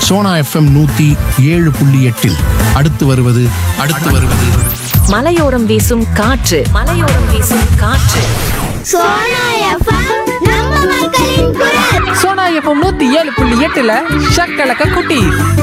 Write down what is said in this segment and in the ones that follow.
Sona FM நூத்தி ஏழு புள்ளி எட்டில் அடுத்து வருவது அடுத்து வருவது மலையோரம் வீசும் காற்று மலையோரம் வீசும் காற்று சோனா எஃப்எம் நம்ம மக்களின் குரல் சோனா எஃப்எம் நூத்தி ஏழு புள்ளி எட்டுல ஷக்கலக்க குட்டி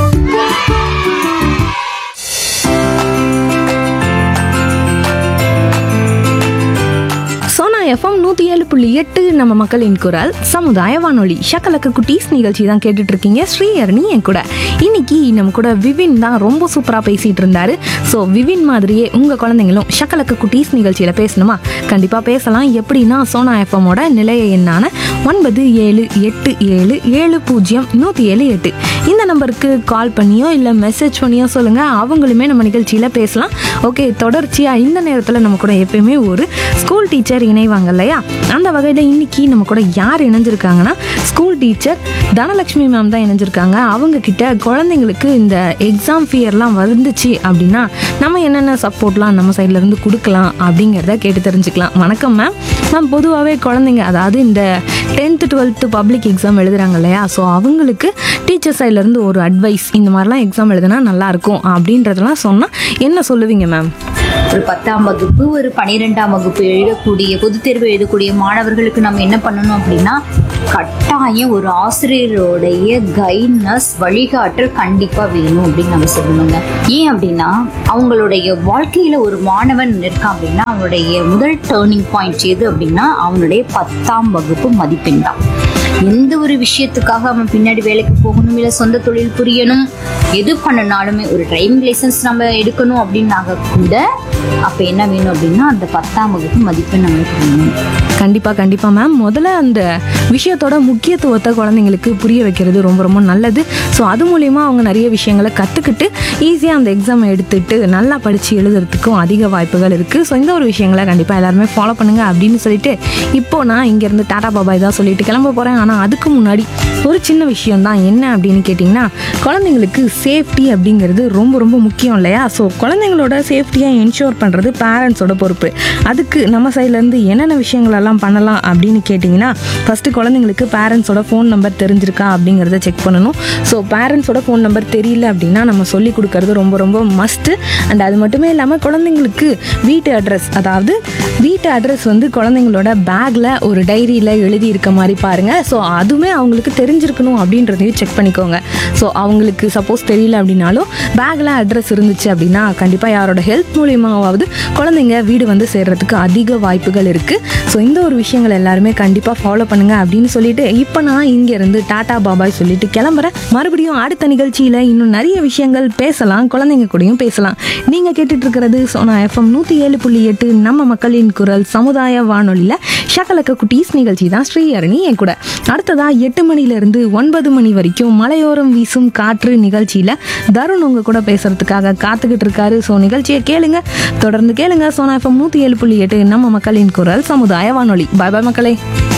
சோனா எஃப்எம் நூற்றி ஏழு புள்ளி எட்டு நம்ம மக்களின் குரல் சமுதாய வானொலி ஷக்கலக்கு குட்டீஸ் நிகழ்ச்சி தான் கேட்டுட்டு இருக்கீங்க ஸ்ரீஹரணி என் கூட இன்னைக்கு நம்ம கூட விவின் தான் ரொம்ப சூப்பராக பேசிட்டு இருந்தாரு ஸோ விவின் மாதிரியே உங்கள் குழந்தைங்களும் ஷக்கலக்கு குட்டீஸ் நிகழ்ச்சியில் பேசணுமா கண்டிப்பாக பேசலாம் எப்படின்னா சோனா எஃப்எம்மோட நிலைய எண்ணான ஒன்பது ஏழு எட்டு ஏழு ஏழு பூஜ்ஜியம் நூற்றி ஏழு எட்டு இந்த நம்பருக்கு கால் பண்ணியோ இல்லை மெசேஜ் பண்ணியோ சொல்லுங்கள் அவங்களுமே நம்ம நிகழ்ச்சியில் பேசலாம் ஓகே தொடர்ச்சியாக இந்த நேரத்தில் நம்ம கூட எப்பயுமே ஒரு ஸ்கூல் டீச்சர் இணைவாங்க இல்லையா அந்த வகையில் இன்னைக்கு நம்ம கூட யார் இணைஞ்சிருக்காங்கன்னா ஸ்கூல் டீச்சர் தனலட்சுமி மேம் தான் இணைஞ்சிருக்காங்க அவங்க கிட்ட குழந்தைங்களுக்கு இந்த எக்ஸாம் ஃபியர்லாம் வந்துச்சு அப்படின்னா நம்ம என்னென்ன சப்போர்ட்லாம் நம்ம சைட்ல இருந்து கொடுக்கலாம் அப்படிங்கிறத கேட்டு தெரிஞ்சுக்கலாம் வணக்கம் மேம் மேம் பொதுவாகவே குழந்தைங்க அதாவது இந்த டென்த்து டுவெல்த்து பப்ளிக் எக்ஸாம் எழுதுறாங்க இல்லையா ஸோ அவங்களுக்கு டீச்சர் சைட்லேருந்து ஒரு அட்வைஸ் இந்த மாதிரிலாம் எக்ஸாம் எழுதுனா நல்லாயிருக்கும் அப்படின்றதெல்லாம் சொன்னால் என்ன சொல்லுவீங்க மேம் ஒரு பத்தாம் வகுப்பு ஒரு பன்னிரெண்டாம் வகுப்பு எழுதக்கூடிய பொதுத் தேர்வு எழுதக்கூடிய மாணவர்களுக்கு நம்ம என்ன பண்ணணும் அப்படின்னா கட்டாயம் ஒரு ஆசிரியருடைய கைட்னஸ் வழிகாட்டல் கண்டிப்பா வேணும் அப்படின்னு நம்ம சொல்லணுங்க ஏன் அப்படின்னா அவங்களுடைய வாழ்க்கையில ஒரு மாணவன் இருக்கான் அப்படின்னா அவனுடைய முதல் டேர்னிங் பாயிண்ட் எது அப்படின்னா அவனுடைய பத்தாம் வகுப்பு மதிப்பெண் தான் எந்த ஒரு விஷயத்துக்காக அவன் பின்னாடி வேலைக்கு போகணும் இல்லை சொந்த தொழில் புரியணும் எது பண்ணனாலுமே ஒரு டிரைவிங் லைசன்ஸ் நம்ம எடுக்கணும் அப்படின்னாக கூட அப்போ என்ன வேணும் அப்படின்னா அந்த பத்தாம் வகுப்பு மதிப்பெண் நம்மளுக்கு வேணும் கண்டிப்பாக கண்டிப்பாக மேம் முதல்ல அந்த விஷயத்தோட முக்கியத்துவத்தை குழந்தைங்களுக்கு புரிய வைக்கிறது ரொம்ப ரொம்ப நல்லது ஸோ அது மூலிமா அவங்க நிறைய விஷயங்களை கற்றுக்கிட்டு ஈஸியாக அந்த எக்ஸாமை எடுத்துட்டு நல்லா படித்து எழுதுறதுக்கும் அதிக வாய்ப்புகள் இருக்குது ஸோ இந்த ஒரு விஷயங்களை கண்டிப்பாக எல்லாருமே ஃபாலோ பண்ணுங்க அப்படின்னு சொல்லிட்டு இப்போ நான் இங்கேருந்து டாடா பாபாய் தான் சொல்லிட்டு கிளம்ப போகிறேன் ஆனால் அதுக்கு முன்னாடி ஒரு சின்ன விஷயம் தான் என்ன அப்படின்னு கேட்டிங்கன்னா குழந்தைங்களுக்கு சேஃப்டி அப்படிங்கிறது ரொம்ப ரொம்ப முக்கியம் இல்லையா ஸோ குழந்தைங்களோட சேஃப்டியை என்ஷூர் பண்ணுறது பேரண்ட்ஸோட பொறுப்பு அதுக்கு நம்ம சைட்லேருந்து என்னென்ன விஷயங்களெல்லாம் பண்ணலாம் அப்படின்னு கேட்டிங்கன்னா ஃபஸ்ட்டு குழந்தைங்களுக்கு பேரண்ட்ஸோட ஃபோன் நம்பர் தெரிஞ்சிருக்கா அப்படிங்கிறத செக் பண்ணணும் ஸோ பேரண்ட்ஸோட ஃபோன் நம்பர் தெரியல அப்படின்னா நம்ம சொல்லி கொடுக்கறது ரொம்ப ரொம்ப மஸ்ட்டு அண்ட் அது மட்டுமே இல்லாமல் குழந்தைங்களுக்கு வீட்டு அட்ரஸ் அதாவது வீட்டு அட்ரஸ் வந்து குழந்தைங்களோட பேக்கில் ஒரு டைரியில் எழுதி இருக்க மாதிரி பாருங்கள் ஸோ அதுவுமே அவங்களுக்கு தெரிஞ்சிருக்கணும் அப்படின்றதையும் செக் பண்ணிக்கோங்க ஸோ அவங்களுக்கு சப்போஸ் தெரியல அப்படின்னாலும் பேக்கில் அட்ரஸ் இருந்துச்சு அப்படின்னா கண்டிப்பாக யாரோட ஹெல்ப் மூலியமாவது குழந்தைங்க வீடு வந்து சேர்றதுக்கு அதிக வாய்ப்புகள் இருக்குது ஸோ இந்த ஒரு விஷயங்கள் எல்லாருமே கண்டிப்பாக ஃபாலோ பண்ணுங்க அப்படின்னு சொல்லிட்டு இப்போ நான் இங்கேருந்து டாடா பாபாய் சொல்லிட்டு கிளம்புறேன் மறுபடியும் அடுத்த நிகழ்ச்சியில் இன்னும் நிறைய விஷயங்கள் பேசலாம் குழந்தைங்க கூடயும் பேசலாம் நீங்கள் கேட்டுட்டு இருக்கிறது சோனா எஃப்எம் நூற்றி ஏழு புள்ளி எட்டு நம்ம மக்களின் குரல் சமுதாய வானொலியில் ஷக்கலக்க குட்டீஸ் நிகழ்ச்சி தான் ஸ்ரீஹரணி என் கூட அடுத்ததா எட்டு மணிலேருந்து ஒன்பது மணி வரைக்கும் மலையோரம் வீசும் காற்று நிகழ்ச்சியில் தருண் உங்க கூட பேசுறதுக்காக காத்துக்கிட்டு இருக்காரு ஸோ நிகழ்ச்சியை கேளுங்க தொடர்ந்து கேளுங்க சோனா எஃப்எம் நூற்றி ஏழு புள்ளி எட்டு நம்ம மக்களின் குரல் சமுதாய வானொலி பாய் பாய் மக்களே